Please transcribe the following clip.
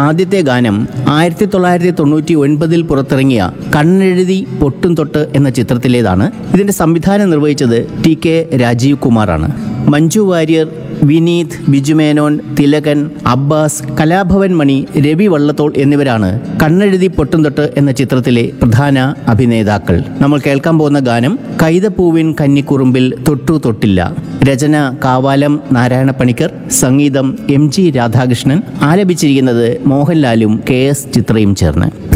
ആദ്യത്തെ ഗാനം ആയിരത്തി തൊള്ളായിരത്തി തൊണ്ണൂറ്റി ഒൻപതിൽ പുറത്തിറങ്ങിയ കണ്ണെഴുതി പൊട്ടും തൊട്ട് എന്ന ചിത്രത്തിലേതാണ് ഇതിന്റെ സംവിധാനം നിർവഹിച്ചത് ടി കെ രാജീവ് കുമാറാണ് മഞ്ജു വാര്യർ വിനീത് ബിജുമേനോൻ തിലകൻ അബ്ബാസ് കലാഭവൻ മണി രവി വള്ളത്തോൾ എന്നിവരാണ് കണ്ണെഴുതി പൊട്ടും തൊട്ട് എന്ന ചിത്രത്തിലെ പ്രധാന അഭിനേതാക്കൾ നമ്മൾ കേൾക്കാൻ പോകുന്ന ഗാനം കൈതപ്പൂവിൻ കന്നിക്കുറുമ്പിൽ തൊട്ടു തൊട്ടില്ല രചന കാവാലം നാരായണ പണിക്കർ സംഗീതം എം ജി രാധാകൃഷ്ണൻ ആലപിച്ചിരിക്കുന്നത് മോഹൻലാലും കെ എസ് ചിത്രയും ചേർന്ന്